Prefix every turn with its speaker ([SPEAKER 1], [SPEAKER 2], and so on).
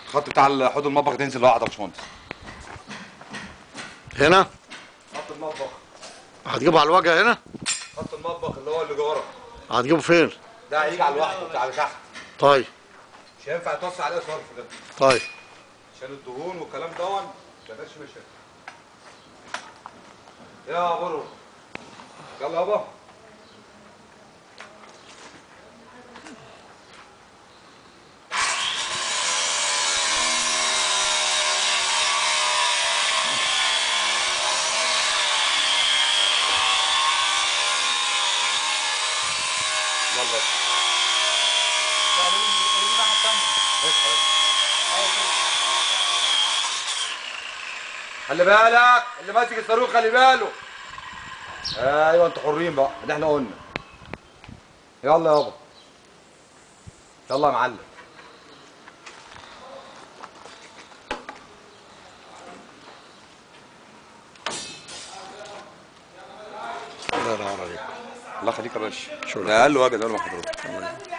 [SPEAKER 1] الخط بتاع حوض المطبخ تنزل لوحده يا باشمهندس
[SPEAKER 2] هنا
[SPEAKER 1] خط المطبخ
[SPEAKER 2] هتجيبه على الواجهه هنا
[SPEAKER 1] خط المطبخ اللي هو اللي جوه
[SPEAKER 2] هتجيبه فين
[SPEAKER 1] ده هيجي على لوحده بتاع اللي تحت
[SPEAKER 2] طيب
[SPEAKER 1] مش هينفع يتوسع عليه صرف ده
[SPEAKER 2] طيب
[SPEAKER 1] عشان الدهون والكلام دون ما يبقاش مشاكل يا برو يلا يابا يلا خلي بالك اللي ماسك الصاروخ خلي باله ايوه انتوا حرين بقى اللي احنا قلنا يلا يابا يلا يا معلم
[SPEAKER 2] الله ينور عليك
[SPEAKER 1] الله يخليك يا باشا
[SPEAKER 2] شكرا.
[SPEAKER 1] ده اقل واجب ده ما حضرتك